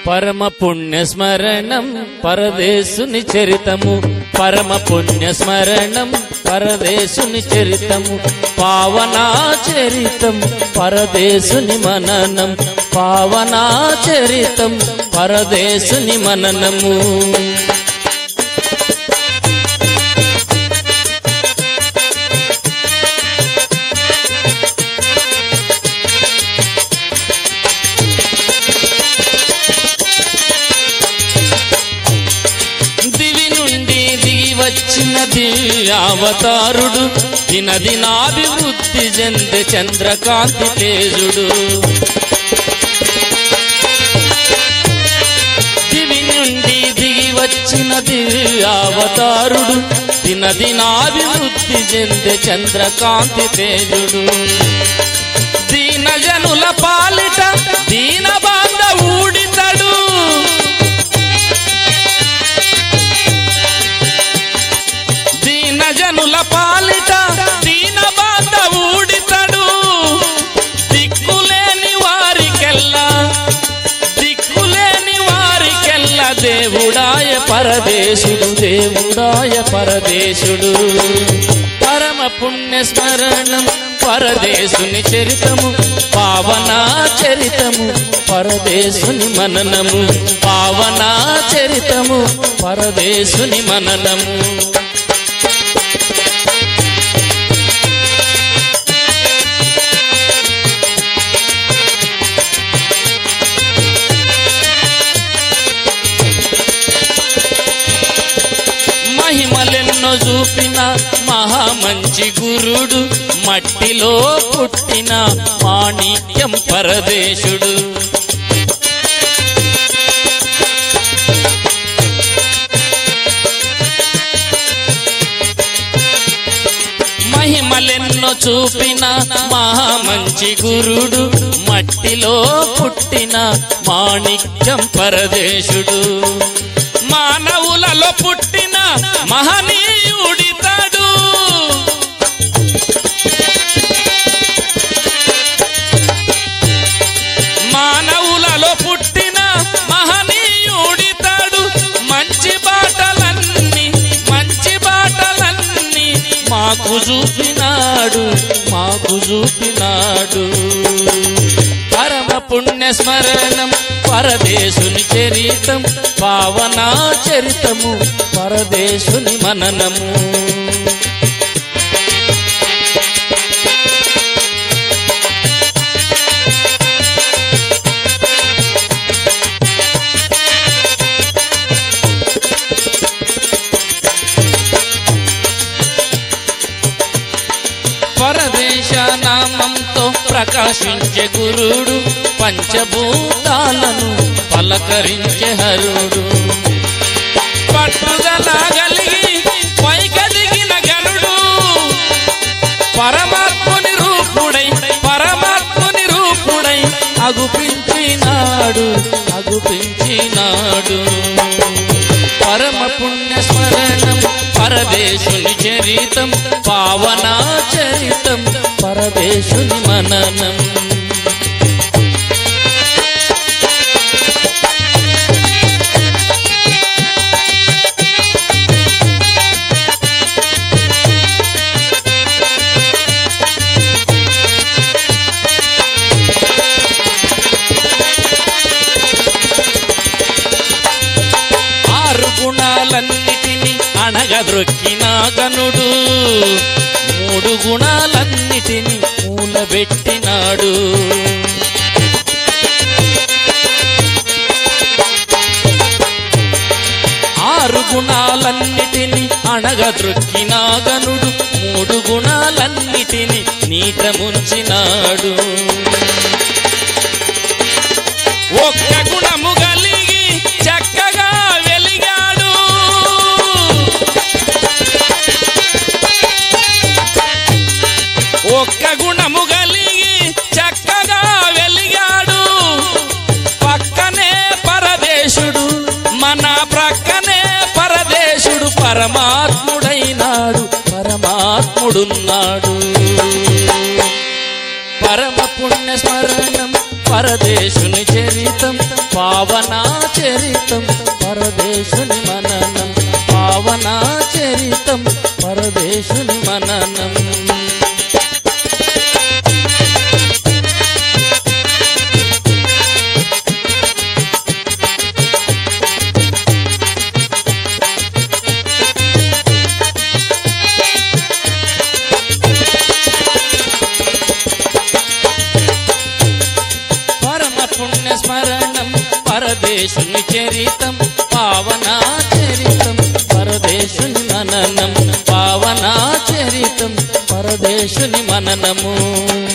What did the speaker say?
పరమ పుణ్య స్మరణం పరదేశుని చరితము పరమ పుణ్య స్మరణం పరదేశుని చరితము పావనా చరితం పరదేశుని మననం పావనా చరితం పరదేశుని మననము దివి నుండి దిగి వచ్చిన దివ్యావతారుడు దినదినాభివృద్ధి చెందే చంద్రకాంతి తేజుడు దివి నుండి దిగి వచ్చిన దివ్యావతారుడు దినదినాభివృద్ధి చెందే చంద్రకాంతి తేజుడు దీనజనుల పాలిట దీన బాంధ ఊడితడు దీనజనుల పాలిట దీన బాధ ఊడితడు దిక్కులేని వారికెల్లా దిక్కులేని వారికెల్లా దేవుడాయ పరదేశుడు దేవుడాయ పరదేశుడు పరమ పుణ్య స్మరణం పరదేశుని చరితము పావనా చరితము పరదేశుని మననము పావనా చరితము పరదేశుని మననము మహిమలెన్నో చూపిన మహామంచి గురుడు మట్టిలో పుట్టిన మాణిక్యం పరదేశుడు మహిమలెన్నో చూపిన మహామంచి గురుడు మట్టిలో పుట్టిన మాణిక్యం పరదేశుడు మానవులలో పుట్టిన మహనీయుడితాడు మానవులలో పుట్టిన మహనీయుడితాడు మంచి బాటలన్నీ మంచి బాటలన్నీ మాకు చూపినాడు మాకు చూపినాడు పరమ పుణ్య స్మరణం పరదేశుని చరితం పావనా చరితము పరదేశుని మననము పరదేశ నామంతో ప్రకాశించే గురుడు పంచభూతాలను పలకరించే హరుడు పట్టుదల కలిగి పైకదిగిన గరుడు పరమాత్ముని రూపుడై పరమాత్ముని రూపుడై అగుపించినాడు అగుపించినాడు పరమ పుణ్య స్మరణం పరదేశుని చరితం పావనా చరితం పరదేశుని మననం ఆరు గుణాలన్నిటిని అణగద్రొక్కిన గనుడు మూడు గుణాలన్నిటిని మూలబెట్టినాడు ఆరు గుణాలన్నిటిని అణగద్రొక్కిన గనుడు మూడు గుణాలన్నిటిని నీట ముంచినాడు ఒక్క గుణము కలిగి చక్కగా వెలిగాడు ఒక్క గుణము కలిగి చక్కగా వెలిగాడు పక్కనే పరదేశుడు మన ప్రక్కనే పరదేశుడు పరమాత్ముడైనాడు పరమాత్ముడున్నాడు పరమ పుణ్య స్మరణం పరదేశుని చరితం పా పావనా చరితం పరదేశుని మననం పావనా చరితం పరదేశుని మననం పరమ పుణ్య స్మరణం పరదేశుని చరితం పావనా చరితం పరదేశుని మననం పావనా చరితం పరదేశుని మననము